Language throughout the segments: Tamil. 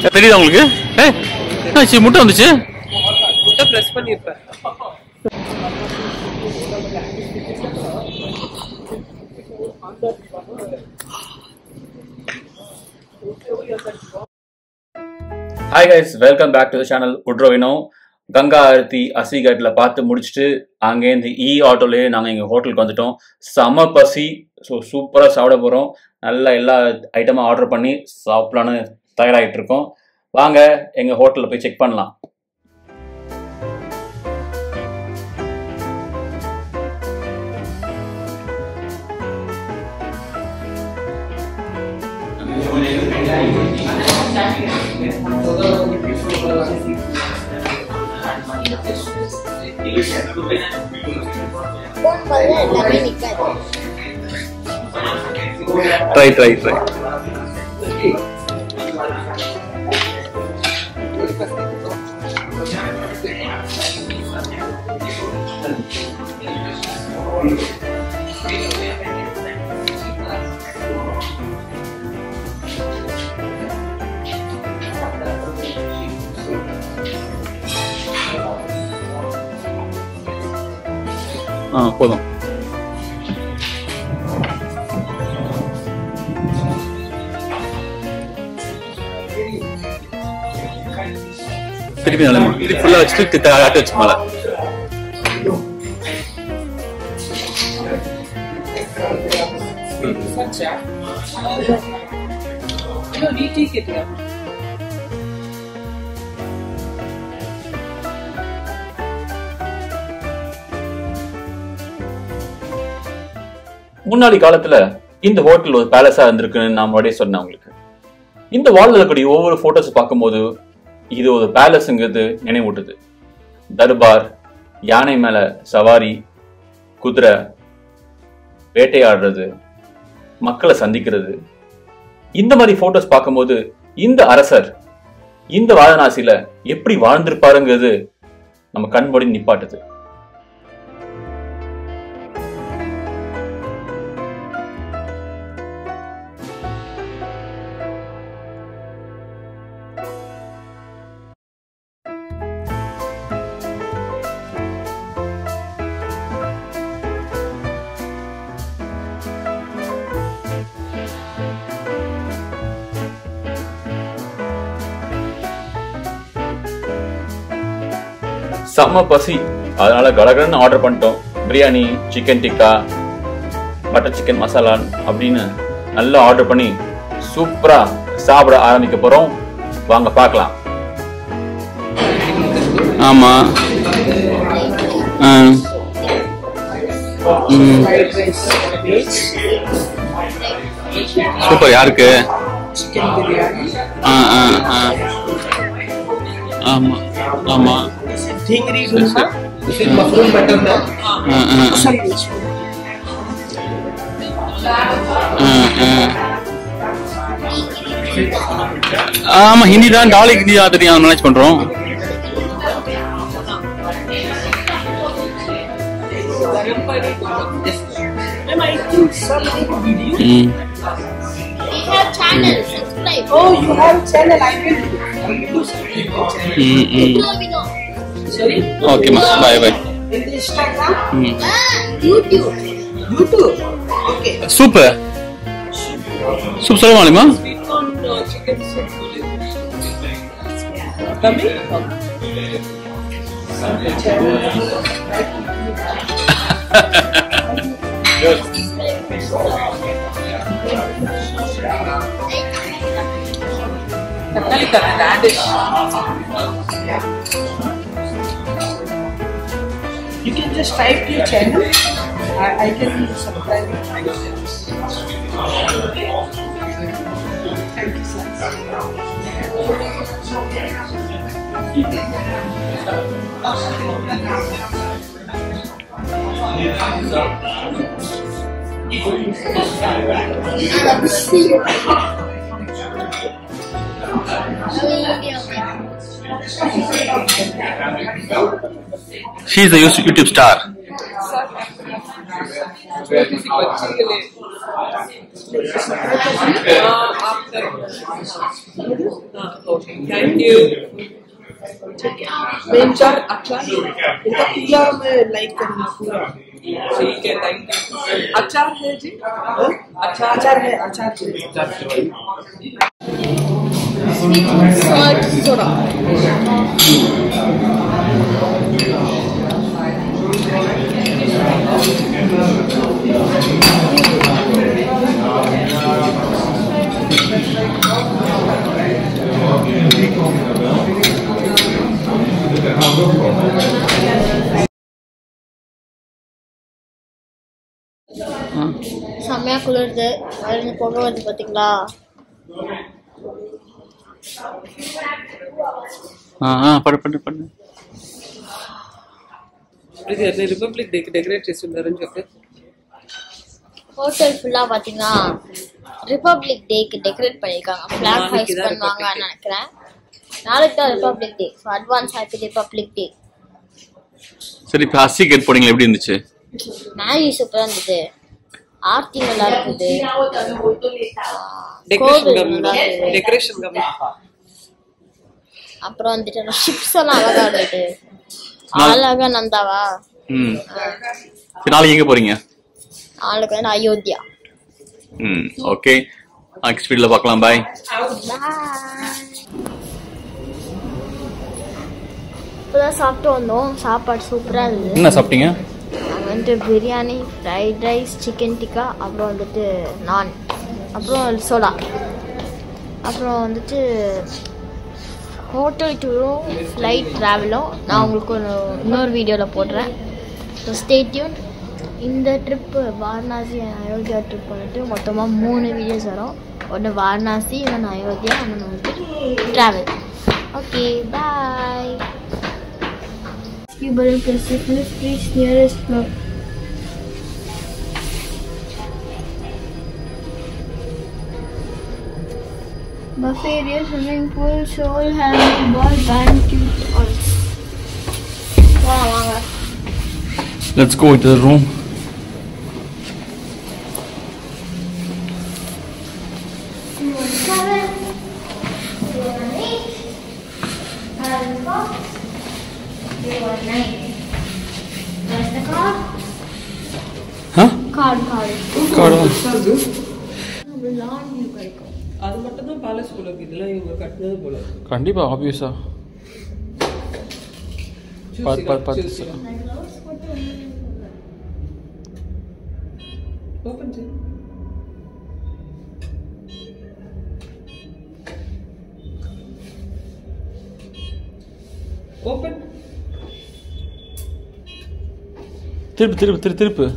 தெரியுதா உங்களுக்கு ஏ என்னாச்சு முட்டை வந்துச்சு முட்டை ப்ரெஸ் பண்ணிருப்பேன் hi guys welcome back to the channel உட்ரோவினோ கங்கா ஆரத்தி அசிகட்டில் பார்த்து முடிச்சுட்டு அங்கேருந்து இ ஆட்டோலேயே நாங்கள் எங்கள் ஹோட்டலுக்கு வந்துட்டோம் செம பசி ஸோ சூப்பராக சாப்பிட போகிறோம் நல்லா எல்லா ஐட்டமும் ஆர்டர் பண்ணி சாப்பிட்லான்னு தயாராகிட்டு இருக்கோம் வாங்க எங்கள் ஹோட்டலில் போய் செக் பண்ணலாம் ஃபோன் பண்ண எல்லாமே நிக்காது ட்ரை ட்ரை ட்ரை ஆ போதும் திருப்பி நல்லா இது ஃபுல்லாக வச்சுட்டு ஆட்டி வச்சு மேலே இன்னும் நீ டீ கேட்டியா முன்னாடி காலத்துல இந்த ஹோட்டல் ஒரு பேலஸா இருந்திருக்குன்னு நான் முன்னாடியே சொன்னேன் உங்களுக்கு இந்த வால்ல இருக்கக்கூடிய ஒவ்வொரு போட்டோஸ் பார்க்கும்போது இது ஒரு பேலஸுங்கிறது நினைவூட்டுது தர்பார் யானை மேல சவாரி குதிரை வேட்டையாடுறது மக்களை சந்திக்கிறது இந்த மாதிரி போட்டோஸ் பார்க்கும்போது இந்த அரசர் இந்த வாரணாசியில எப்படி வாழ்ந்திருப்பாருங்கிறது நம்ம கண்படி நிப்பாட்டுது செம்ம பசி அதனால கடகடன்னு ஆர்டர் பண்ணிட்டோம் biryani chicken tikka butter chicken masala அப்படின்னு நல்லா ஆர்டர் பண்ணி சூப்பரா சாப்பிட ஆரம்பிக்க போறோம் வாங்க பார்க்கலாம் ஆமா சூப்பர் யாருக்கு சிக்கன் பிரியாணி ஆமா ஆமா ढींगरी डोसा फिर मशरूम बटर नान मसाला मिर्च ஆமா ஹிந்தி தான் டாலிக் ஹிந்தி தான் தெரியும் மேனேஜ் பண்றோம் Ma'am, I think some video. ம் We have channel, subscribe. Oh, you have channel. I will do. I will do something on channel. ம் ம் No, we know. Sorry. ஓகேம்மா bye bye In the Instagram, ம் Ah, YouTube. YouTube. Okay. Super soup சொல்ல மாலிமா Sweet corn uh, chicken soup. Coming? தக்காளி கரை radish. You can just type your channel. I, I can subscribe it. Thank you, sir. She is a YouTube star छोटी सी बच्ची के लिए हाँ, आप ओके थैंक यू मेन चार अचार इनका पूरा मैं लाइक करूंगा पूरा ठीक है थैंक यू अचार है जी हाँ? अचार अचार है अचार जी Salt soda. செம்மையா குளிருது அதுல புகை வருது பாத்தீங்களா ஆ ஆ படு படு படு ఇది అన్ని రిపబ్లిక్ డేకి డెకరేట్ చేసి ఉన్నారని చెప్పి ஹோட்டல் ஃபுல்லா பாத்தீங்கன்னா ரிபப்ளிக் டேக்கு டெக்கரேட் பண்ணிருக்காங்க ஃபிளாக் நாளைக்கு ஹைஸ் தான் பண்ணுவாங்கன்னு நினைக்கிறேன் நாளைக்கு தான் republic day so advance happy republic day சரி இப்போ அஸ்ஸி கேட் போனீங்களா எப்படி இருந்துச்சு மேகி சூப்பரா இருந்தது ஆர்த்தி நல்லா இருக்குது డెకరేషన్ கோவில் గమ్ நல்லா இருக்குது డెకరేషన్ గమ్ அப்புறம் வந்துட்டு ஷிப்ஸ் எல்லாம் அழகா இருந்தது அழகா நந்தாவா ம் சரி நாளைக்கு எங்கே போகிறீங்க நாளைக்கு வந்து அயோத்தியா ம் ஓகே நெக்ஸ்ட் வீடியோவில் பார்க்கலாம் பாய் இப்போதான் சாப்பிட்டு வந்தோம் சாப்பாடு சூப்பராக இருந்தது என்ன சாப்பிட்டீங்க நாங்கள் வந்துட்டு biryani fried rice chicken tikka அப்புறம் வந்துட்டு நான் அப்புறம் சோடா அப்புறம் வந்துட்டு ஹோட்டல் டூரும் ஃப்ளைட் ட்ராவலும் நான் உங்களுக்கு ஒரு இன்னொரு வீடியோவில் போடுறேன் ஸோ ஸ்டேட்யூன் இந்த trip Varanasi and Ayodhya trip வந்துட்டு மொத்தமாக மூணு வீடியோஸ் வரும் ஒன்று வாரணாசி இன்னொன்று அயோத்தியா இன்னொன்று வந்துட்டு travel okay bye Cuban Pacific reach nearest club. Buffet area, swimming pool, shoal, handball, banquet halls. வாங்க வாங்க let's go to room seven, two one eight, and four, two one nine. Where's the card? ஆ Card, card. Card Lawn view கிடைக்கும் அது மட்டும் தான் பேலஸ் போல இருக்கு இதெல்லாம் இவங்க கட்டினது போல கண்டிப்பாக ஆப்வியஸா பார்த்து பார்த்து பார்த்து చూసి ఓపెన్ చేయి ఓపెన్ திருப்பு திருப்பு திரு திருப்பு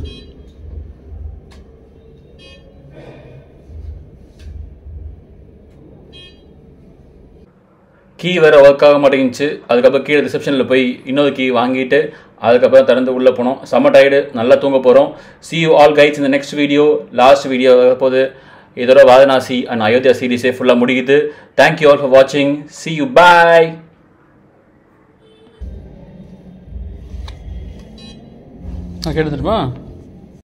கீ வேறு ஒர்க் ஆக மாட்டேங்குச்சு அதுக்கப்புறம் கீழே ரிசப்ஷனில் போய் இன்னொரு கீ வாங்கிட்டு அதுக்கப்புறம் திறந்து உள்ளே போனோம் செம்ம டயர்டு நல்லா தூங்க போகிறோம் சி யூ ஆல் கைட்ஸ் இந்த நெக்ஸ்ட் வீடியோ லாஸ்ட் வீடியோ போது இதோட வாரணாசி அண்ட் அயோத்தியா சீரீஸே ஃபுல்லாக முடியுது தேங்க்யூ ஆல் ஃபார் வாட்சிங் சி யூ பாய் நான் கேட்டு